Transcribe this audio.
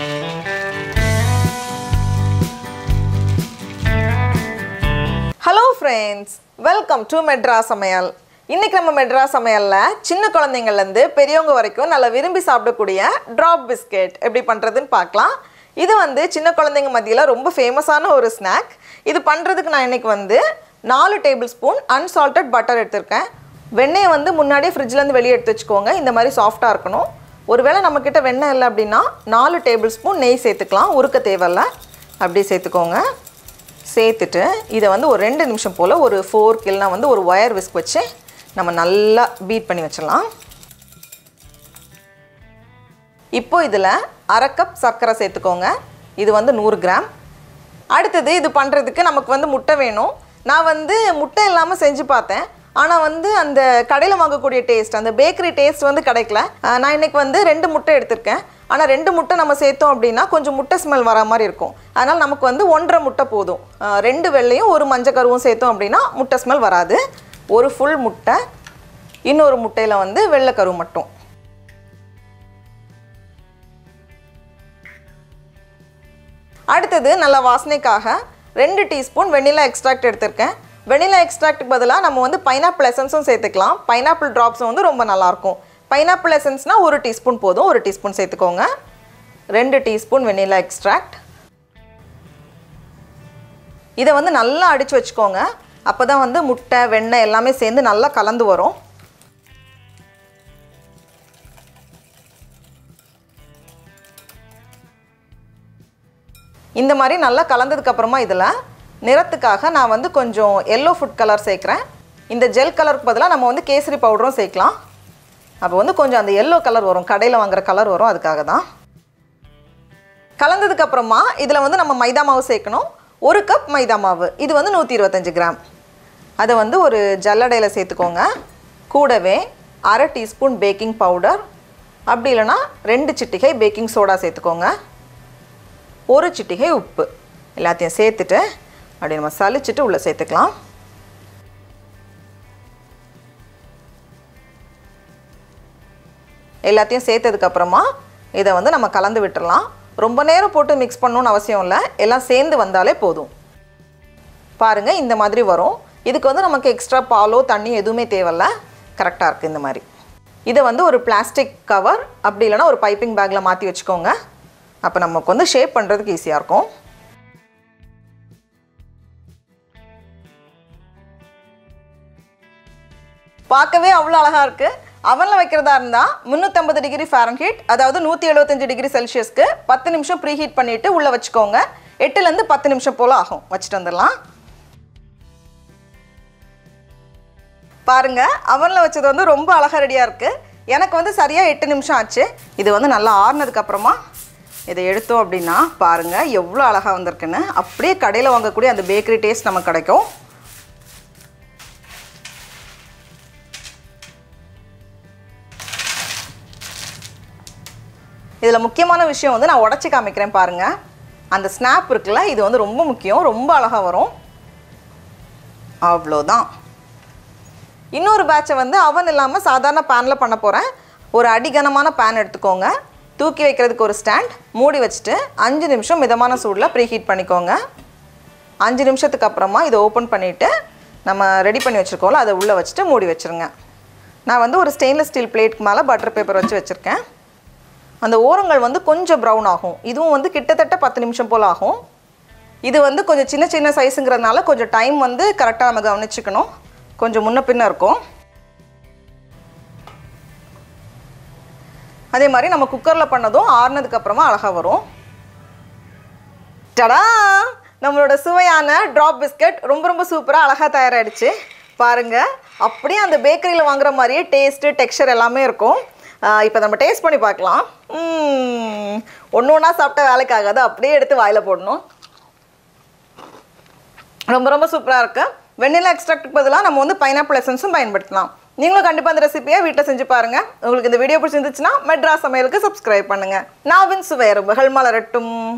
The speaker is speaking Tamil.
hello friends welcome to Madras Samayal இன்னைக்கு நம்ம மெட்ரா சமையலில் சின்ன குழந்தைங்கள்லேருந்து பெரியவங்க வரைக்கும் நல்லா விரும்பி சாப்பிடக்கூடிய ட்ராப் பிஸ்கெட் எப்படி பண்ணுறதுன்னு பார்க்கலாம் இது வந்து சின்ன குழந்தைங்க மத்தியில் ரொம்ப ஃபேமஸான ஒரு ஸ்நாக் இது பண்ணுறதுக்கு நான் இன்னைக்கு வந்து நாலு டேபிள் ஸ்பூன் அன்சால்ட்டட் பட்டர் எடுத்திருக்கேன் வெண்ணெயை வந்து முன்னாடியே ஃப்ரிட்ஜ்லேருந்து வெளியே எடுத்து வச்சுக்கோங்க இந்த மாதிரி சாஃப்டாக இருக்கணும் ஒருவேளை நம்மக்கிட்ட வெண்ணெய் இல்லை அப்படின்னா நாலு டேபிள் ஸ்பூன் நெய் சேர்த்துக்கலாம் உருக்க தேவையில்ல அப்படி சேர்த்துக்கோங்க சேர்த்துட்டு இதை வந்து ஒரு ரெண்டு நிமிஷம் போல் ஒரு ஃபோர்க் இல்லைனா வந்து ஒரு ஒயர் விஸ்க் வச்சு நம்ம நல்லா பீட் பண்ணி வச்சிடலாம் இப்போ இதில் அரை கப் சர்க்கரை சேர்த்துக்கோங்க இது வந்து நூறு கிராம் அடுத்தது இது பண்ணுறதுக்கு நமக்கு வந்து முட்டை வேணும் நான் வந்து முட்டை இல்லாமல் செஞ்சு பார்த்தேன் ஆனால் வந்து அந்த கடையில் வாங்கக்கூடிய டேஸ்ட் அந்த பேக்கரி டேஸ்ட் வந்து கிடைக்கல அஹ் நான் இன்னைக்கு வந்து ரெண்டு முட்டை எடுத்திருக்கேன் ஆனால் ரெண்டு முட்டை நம்ம சேர்த்தோம் அப்படின்னா கொஞ்சம் முட்டை ஸ்மெல் வர மாதிரி இருக்கும் அதனால் நமக்கு வந்து ஒன்றரை முட்டை போதும் அஹ் ரெண்டு வெள்ளையும் ஒரு மஞ்சள் கருவும் சேர்த்தோம் அப்படின்னா முட்டை ஸ்மெல் வராது ஒரு ஃபுல் முட்டை இன்னொரு முட்டையில் வந்து வெள்ளை கரு மட்டும் அடுத்தது நல்ல வாசனைக்காக ரெண்டு டீஸ்பூன் வெண்ணிலா எக்ஸ்ட்ராக்ட் எடுத்திருக்கேன் வெண்ணிலா எக்ஸ்ட்ராக்ட்டுக்கு பதிலாக நம்ம வந்து பைனாப்பிள் எசன்ஸும் சேர்த்துக்கலாம் பைனாப்பிள் ட்ராப்ஸும் வந்து ரொம்ப நல்லாயிருக்கும் பைனாப்பிள் எசன்ஸ்னால் ஒரு டீஸ்பூன் போதும் ஒரு டீஸ்பூன் சேர்த்துக்கோங்க ரெண்டு டீஸ்பூன் வெண்ணிலா எக்ஸ்ட்ராக்ட் இதை வந்து நல்லா அடித்து வச்சுக்கோங்க அப்போ தான் வந்து முட்டை வெண்ணெய் எல்லாமே சேர்ந்து நல்லா கலந்து வரும் இந்த மாதிரி நல்லா கலந்ததுக்கப்புறமா இதில் நிறத்துக்காக நான் வந்து கொஞ்சம் எல்லோ ஃபுட் கலர் சேர்க்குறேன் இந்த ஜெல் கலருக்கு பதிலாக நம்ம வந்து கேசரி பவுடரும் சேர்க்கலாம் அப்போ வந்து கொஞ்சம் அந்த எல்லோ கலர் வரும் கடையில் வாங்குற கலர் வரும் அதுக்காக தான் கலந்ததுக்கப்புறமா இதில் வந்து நம்ம மைதா மாவு சேர்க்கணும் ஒரு கப் மைதா மாவு இது வந்து நூற்றி இருபத்தஞ்சி கிராம் அதை வந்து ஒரு ஜல்லடையில் சேர்த்துக்கோங்க கூடவே அரை டீஸ்பூன் பேக்கிங் பவுடர் அப்படி இல்லைன்னா ரெண்டு சிட்டிகை பேக்கிங் சோடா சேர்த்துக்கோங்க ஒரு சிட்டிகை உப்பு எல்லாத்தையும் சேர்த்துட்டு அப்படி நம்ம சலிச்சுட்டு உள்ளே சேர்த்துக்கலாம் எல்லாத்தையும் சேர்த்ததுக்கப்புறமா இதை வந்து நம்ம கலந்து விட்டுறலாம் ரொம்ப நேரம் போட்டு மிக்ஸ் பண்ணணும்னு அவசியம் இல்லை எல்லாம் சேர்ந்து வந்தாலே போதும் பாருங்கள் இந்த மாதிரி வரும் இதுக்கு வந்து நமக்கு எக்ஸ்ட்ரா பாலோ தண்ணி எதுவுமே தேவையில்ல கரெக்டாக இருக்குது இந்த மாதிரி இதை வந்து ஒரு பிளாஸ்டிக் கவர் அப்படி இல்லைன்னா ஒரு பைப்பிங் பேக்கில் மாற்றி வச்சுக்கோங்க அப்போ நமக்கு வந்து ஷேப் பண்ணுறதுக்கு ஈஸியாக இருக்கும் பார்க்கவே அவ்வளோ அழகாக இருக்குது அவனில் வைக்கிறதா இருந்தால் முந்நூற்றம்பது டிகிரி ஃபாரன்ஹீட் அதாவது நூற்றி எழுபத்தஞ்சு டிகிரி செல்சியஸ்க்கு பத்து நிமிஷம் ப்ரீ ஹீட் பண்ணிவிட்டு உள்ளே வச்சுக்கோங்க எட்டுலேருந்து பத்து நிமிஷம் போல் ஆகும் வச்சுட்டு வந்துடலாம் பாருங்க அவனில் வச்சது வந்து ரொம்ப அழகாக ரெடியாக இருக்குது எனக்கு வந்து சரியாக எட்டு நிமிஷம் ஆச்சு இது வந்து நல்லா ஆறுனதுக்கு அப்புறமா இதை எடுத்தோம் அப்படின்னா பாருங்கள் எவ்வளோ அழகாக வந்திருக்குன்னு அப்படியே கடையில் வாங்கக்கூடிய அந்த பேக்கரி டேஸ்ட் நமக்கு கிடைக்கும் இதில் முக்கியமான விஷயம் வந்து நான் உடச்சி காமிக்கிறேன் பாருங்கள் அந்த ஸ்னாப் இருக்குல்ல இது வந்து ரொம்ப முக்கியம் ரொம்ப அழகாக வரும் அவ்வளோதான் இன்னொரு பேட்சை வந்து அவன் இல்லாமல் சாதாரண பேனில் பண்ண போகிறேன் ஒரு அடிகனமான பேன் எடுத்துக்கோங்க தூக்கி வைக்கிறதுக்கு ஒரு ஸ்டாண்ட் மூடி வச்சுட்டு அஞ்சு நிமிஷம் மிதமான சூடில் ப்ரீ ஹீட் பண்ணிக்கோங்க அஞ்சு நிமிஷத்துக்கு அப்புறமா இதை ஓப்பன் பண்ணிவிட்டு நம்ம ரெடி பண்ணி வச்சுருக்கோம்ல அதை உள்ளே வச்சுட்டு மூடி வச்சுருங்க நான் வந்து ஒரு ஸ்டெயின்லெஸ் ஸ்டீல் பிளேட்க்கு மேலே பட்டர் பேப்பர் வச்சு வச்சுருக்கேன் அந்த ஓரங்கள் வந்து கொஞ்சம் ப்ரௌன் ஆகும் இதுவும் வந்து கிட்டத்தட்ட பத்து நிமிஷம் போல் ஆகும் இது வந்து கொஞ்சம் சின்ன சின்ன சைஸுங்கிறதுனால கொஞ்சம் டைம் வந்து கரெக்டாக நம்ம கவனிச்சுக்கணும் கொஞ்சம் முன்ன பின்ன இருக்கும் அதே மாதிரி நம்ம குக்கரில் பண்ணதும் ஆறுனதுக்கு அப்புறமா அழகாக வரும் டடா நம்மளோட சுவையான ட்ராப் பிஸ்கட் ரொம்ப ரொம்ப சூப்பராக அழகாக தயாராகிடுச்சு பாருங்கள் அப்படியே அந்த பேக்கரியில் வாங்குற மாதிரியே டேஸ்ட்டு டெக்ஸ்சர் எல்லாமே இருக்கும் இப்போ நம்ம டேஸ்ட் பண்ணி பார்க்கலாம் ஒன்று ஒன்றா சாப்பிட்டா வேலைக்கு ஆகாது அப்படியே எடுத்து வாயில் போடணும் ரொம்ப ரொம்ப சூப்பராக இருக்கு வெண்ணிலா எக்ஸ்ட்ராக்ட்டுக்கு பதிலாக நம்ம வந்து பைனாப்பிள் எசன்ஸும் பயன்படுத்தலாம் நீங்களும் கண்டிப்பாக அந்த ரெசிபியை வீட்டில் செஞ்சு பாருங்கள் உங்களுக்கு இந்த வீடியோ பிடிச்சிருந்துச்சுன்னா மெட்ராஸ் சமையலுக்கு சப்ஸ்கிரைப் பண்ணுங்கள் நாவின் சுவையரம்புகள் மலரட்டும்